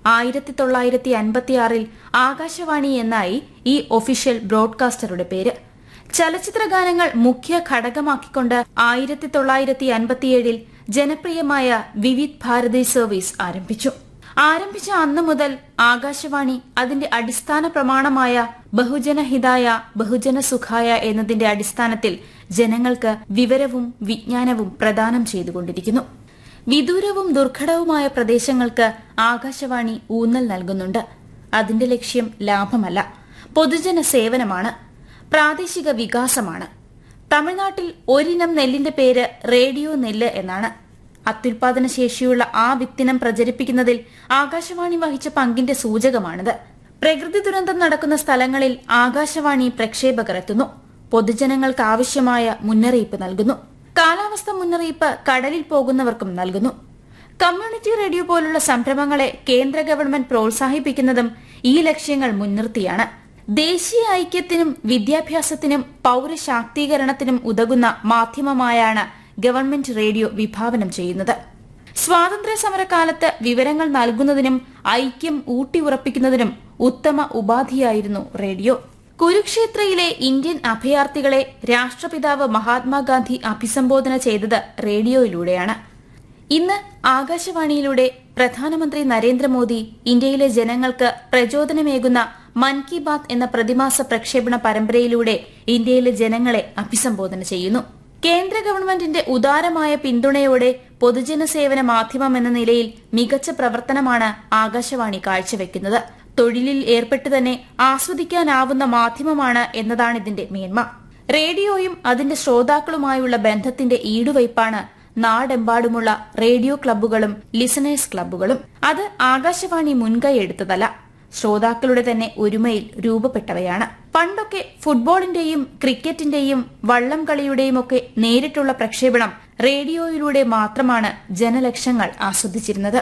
ആയിരത്തി തൊള്ളായിരത്തി അൻപത്തിയാറിൽ ആകാശവാണി എന്നായി ഈ ഒഫീഷ്യൽ ബ്രോഡ്കാസ്റ്ററുടെ പേര് ചലച്ചിത്ര ഗാനങ്ങൾ മുഖ്യ ഘടകമാക്കിക്കൊണ്ട് ആയിരത്തി തൊള്ളായിരത്തി അൻപത്തിയേഴിൽ ജനപ്രിയമായ വിവിധ് ഭാരതി സർവീസ് ആരംഭിച്ചു ആരംഭിച്ച അന്നു മുതൽ ആകാശവാണി അതിന്റെ അടിസ്ഥാന പ്രമാണമായ ബഹുജനഹിതായ ബഹുജന സുഖായ എന്നതിന്റെ അടിസ്ഥാനത്തിൽ ജനങ്ങൾക്ക് വിവരവും വിജ്ഞാനവും പ്രദാനം ചെയ്തുകൊണ്ടിരിക്കുന്നു വിദൂരവും ദുർഘടവുമായ പ്രദേശങ്ങൾക്ക് ആകാശവാണി ഊന്നൽ നൽകുന്നുണ്ട് അതിന്റെ ലക്ഷ്യം ലാഭമല്ല പൊതുജന സേവനമാണ് പ്രാദേശിക വികാസമാണ് തമിഴ്നാട്ടിൽ ഒരിനം നെല്ലിന്റെ പേര് റേഡിയോ നെല്ല് എന്നാണ് അത്യുൽപാദന ശേഷിയുള്ള ആ വിത്തിനം പ്രചരിപ്പിക്കുന്നതിൽ ആകാശവാണി വഹിച്ച പങ്കിന്റെ സൂചകമാണിത് പ്രകൃതി ദുരന്തം നടക്കുന്ന സ്ഥലങ്ങളിൽ ആകാശവാണി പ്രക്ഷേപകർ എത്തുന്നു പൊതുജനങ്ങൾക്ക് ആവശ്യമായ മുന്നറിയിപ്പ് നൽകുന്നു കാലാവസ്ഥ മുന്നറിയിപ്പ് കടലിൽ പോകുന്നവർക്കും നൽകുന്നു കമ്മ്യൂണിറ്റി റേഡിയോ പോലുള്ള സംരംഭങ്ങളെ കേന്ദ്ര ഗവൺമെന്റ് പ്രോത്സാഹിപ്പിക്കുന്നതും ഈ ലക്ഷ്യങ്ങൾ മുൻനിർത്തിയാണ് ദേശീയ ഐക്യത്തിനും വിദ്യാഭ്യാസത്തിനും പൌരശാക്തീകരണത്തിനും ഉതകുന്ന മാധ്യമമായാണ് ഗവൺമെന്റ് റേഡിയോ വിഭാവനം ചെയ്യുന്നത് സ്വാതന്ത്ര്യ സമരകാലത്ത് വിവരങ്ങൾ നൽകുന്നതിനും ഐക്യം ഊട്ടിയുറപ്പിക്കുന്നതിനും ഉത്തമ ഉപാധിയായിരുന്നു റേഡിയോ കുരുക്ഷേത്രയിലെ ഇന്ത്യൻ അഭയാർത്ഥികളെ രാഷ്ട്രപിതാവ് മഹാത്മാഗാന്ധി അഭിസംബോധന ചെയ്തത് റേഡിയോയിലൂടെയാണ് ഇന്ന് ആകാശവാണിയിലൂടെ പ്രധാനമന്ത്രി നരേന്ദ്രമോദി ഇന്ത്യയിലെ ജനങ്ങൾക്ക് പ്രചോദനമേകുന്ന മൻ കി ബാത് എന്ന പ്രതിമാസ പ്രക്ഷേപണ പരമ്പരയിലൂടെ ഇന്ത്യയിലെ ജനങ്ങളെ അഭിസംബോധന ചെയ്യുന്നു കേന്ദ്ര ഗവൺമെന്റിന്റെ ഉദാരമായ പിന്തുണയോടെ പൊതുജന സേവന മാധ്യമം എന്ന നിലയിൽ മികച്ച പ്രവർത്തനമാണ് ആകാശവാണി കാഴ്ചവെക്കുന്നത് തൊഴിലിൽ ഏർപ്പെട്ട് തന്നെ ആസ്വദിക്കാനാവുന്ന മാധ്യമമാണ് എന്നതാണ് ഇതിന്റെ മേന്മ റേഡിയോയും അതിന്റെ ശ്രോതാക്കളുമായുള്ള ബന്ധത്തിന്റെ ഈടുവയ്പാണ് നാടെമ്പാടുമുള്ള റേഡിയോ ക്ലബ്ബുകളും ലിസണേഴ്സ് ക്ലബ്ബുകളും അത് ആകാശവാണി മുൻകൈ എടുത്തതല്ല ശ്രോതാക്കളുടെ തന്നെ ഒരുമയിൽ രൂപപ്പെട്ടവയാണ് പണ്ടൊക്കെ ഫുട്ബോളിന്റെയും ക്രിക്കറ്റിന്റെയും വള്ളം കളിയുടെയും ഒക്കെ നേരിട്ടുള്ള പ്രക്ഷേപണം റേഡിയോയിലൂടെ മാത്രമാണ് ജനലക്ഷങ്ങൾ ആസ്വദിച്ചിരുന്നത്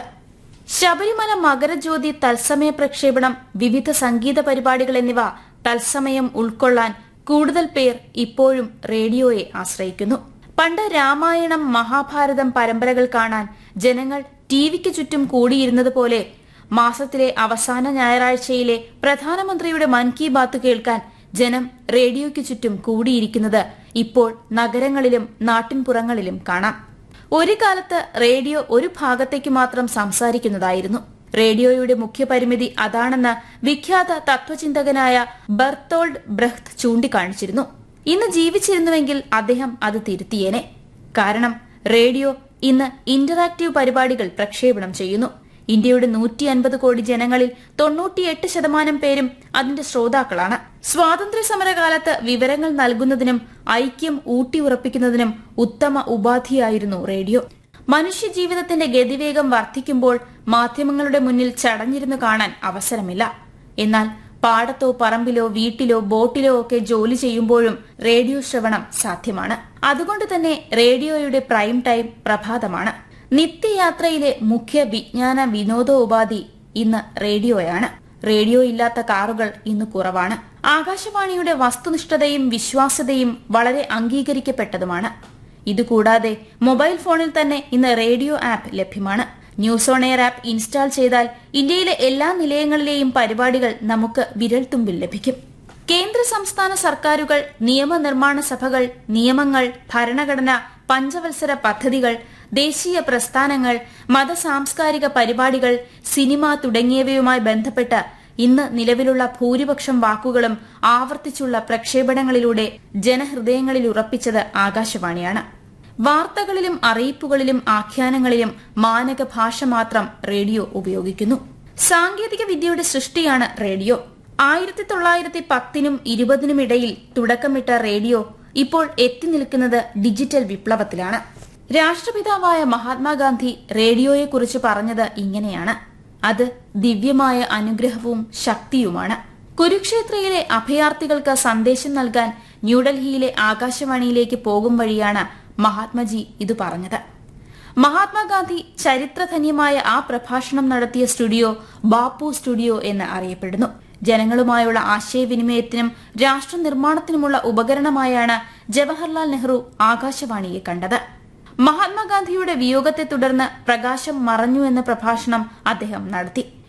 ശബരിമല മകരജ്യോതി തത്സമയ പ്രക്ഷേപണം വിവിധ സംഗീത പരിപാടികൾ എന്നിവ തത്സമയം ഉൾക്കൊള്ളാൻ കൂടുതൽ പേർ ഇപ്പോഴും റേഡിയോയെ ആശ്രയിക്കുന്നു പണ്ട് രാമായണം മഹാഭാരതം പരമ്പരകൾ കാണാൻ ജനങ്ങൾ ടിവിക്ക് ചുറ്റും കൂടിയിരുന്നത് പോലെ മാസത്തിലെ അവസാന ഞായറാഴ്ചയിലെ പ്രധാനമന്ത്രിയുടെ മൻ കി ബാത്ത് കേൾക്കാൻ ജനം റേഡിയോയ്ക്ക് ചുറ്റും കൂടിയിരിക്കുന്നത് ഇപ്പോൾ നഗരങ്ങളിലും നാട്ടിൻപുറങ്ങളിലും കാണാം ഒരു കാലത്ത് റേഡിയോ ഒരു ഭാഗത്തേക്ക് മാത്രം സംസാരിക്കുന്നതായിരുന്നു റേഡിയോയുടെ മുഖ്യ പരിമിതി അതാണെന്ന് വിഖ്യാത തത്വചിന്തകനായ ബർത്തോൾഡ് ബ്രഹ്ത് ചൂണ്ടിക്കാണിച്ചിരുന്നു ഇന്ന് ജീവിച്ചിരുന്നുവെങ്കിൽ അദ്ദേഹം അത് തിരുത്തിയേനെ കാരണം റേഡിയോ ഇന്ന് ഇന്ററാക്റ്റീവ് പരിപാടികൾ പ്രക്ഷേപണം ചെയ്യുന്നു ഇന്ത്യയുടെ നൂറ്റി അൻപത് കോടി ജനങ്ങളിൽ തൊണ്ണൂറ്റിയെട്ട് ശതമാനം പേരും അതിന്റെ ശ്രോതാക്കളാണ് സ്വാതന്ത്ര്യ സമരകാലത്ത് വിവരങ്ങൾ നൽകുന്നതിനും ഐക്യം ഊട്ടിയുറപ്പിക്കുന്നതിനും ഉത്തമ ഉപാധിയായിരുന്നു റേഡിയോ മനുഷ്യ ജീവിതത്തിന്റെ ഗതിവേഗം വർദ്ധിക്കുമ്പോൾ മാധ്യമങ്ങളുടെ മുന്നിൽ ചടഞ്ഞിരുന്നു കാണാൻ അവസരമില്ല എന്നാൽ പാടത്തോ പറമ്പിലോ വീട്ടിലോ ബോട്ടിലോ ഒക്കെ ജോലി ചെയ്യുമ്പോഴും റേഡിയോ ശ്രവണം സാധ്യമാണ് അതുകൊണ്ട് തന്നെ റേഡിയോയുടെ പ്രൈം ടൈം പ്രഭാതമാണ് നിത്യയാത്രയിലെ മുഖ്യ വിജ്ഞാന വിനോദോപാധി ഇന്ന് റേഡിയോയാണ് റേഡിയോ ഇല്ലാത്ത കാറുകൾ ഇന്ന് കുറവാണ് ആകാശവാണിയുടെ വസ്തുനിഷ്ഠതയും വിശ്വാസ്യതയും വളരെ അംഗീകരിക്കപ്പെട്ടതുമാണ് ഇതുകൂടാതെ മൊബൈൽ ഫോണിൽ തന്നെ ഇന്ന് റേഡിയോ ആപ്പ് ലഭ്യമാണ് news on air app install ചെയ്താൽ ഇന്ത്യയിലെ എല്ലാ നിലയങ്ങളിലെയും പരിപാടികൾ നമുക്ക് വിരൽത്തുമ്പിൽ ലഭിക്കും കേന്ദ്ര സംസ്ഥാന സർക്കാരുകൾ നിയമനിർമ്മാണ സഭകൾ നിയമങ്ങൾ ഭരണഘടന പഞ്ചവത്സര പദ്ധതികൾ ദേശീയ പ്രസ്ഥാനങ്ങൾ മത സാംസ്കാരിക പരിപാടികൾ സിനിമ തുടങ്ങിയവയുമായി ബന്ധപ്പെട്ട് ഇന്ന് നിലവിലുള്ള ഭൂരിപക്ഷം വാക്കുകളും ആവർത്തിച്ചുള്ള പ്രക്ഷേപണങ്ങളിലൂടെ ജനഹൃദയങ്ങളിൽ ഉറപ്പിച്ചത് ആകാശവാണിയാണ് വാർത്തകളിലും അറിയിപ്പുകളിലും ആഖ്യാനങ്ങളിലും മാനക ഭാഷ മാത്രം റേഡിയോ ഉപയോഗിക്കുന്നു സാങ്കേതിക വിദ്യയുടെ സൃഷ്ടിയാണ് റേഡിയോ ആയിരത്തി തൊള്ളായിരത്തി പത്തിനും ഇരുപതിനും ഇടയിൽ തുടക്കമിട്ട റേഡിയോ ഇപ്പോൾ എത്തി നിൽക്കുന്നത് ഡിജിറ്റൽ വിപ്ലവത്തിലാണ് രാഷ്ട്രപിതാവായ മഹാത്മാഗാന്ധി റേഡിയോയെക്കുറിച്ച് പറഞ്ഞത് ഇങ്ങനെയാണ് അത് ദിവ്യമായ അനുഗ്രഹവും ശക്തിയുമാണ് കുരുക്ഷേത്രയിലെ അഭയാർത്ഥികൾക്ക് സന്ദേശം നൽകാൻ ന്യൂഡൽഹിയിലെ ആകാശവാണിയിലേക്ക് പോകും വഴിയാണ് മഹാത്മജി ഇത് പറഞ്ഞത് മഹാത്മാഗാന്ധി ചരിത്രധന്യമായ ആ പ്രഭാഷണം നടത്തിയ സ്റ്റുഡിയോ ബാപ്പു സ്റ്റുഡിയോ എന്ന് അറിയപ്പെടുന്നു ജനങ്ങളുമായുള്ള ആശയവിനിമയത്തിനും രാഷ്ട്ര നിർമ്മാണത്തിനുമുള്ള ഉപകരണമായാണ് ജവഹർലാൽ നെഹ്റു ആകാശവാണിയെ കണ്ടത് മഹാത്മാഗാന്ധിയുടെ വിയോഗത്തെ തുടർന്ന് പ്രകാശം മറഞ്ഞു എന്ന പ്രഭാഷണം അദ്ദേഹം നടത്തി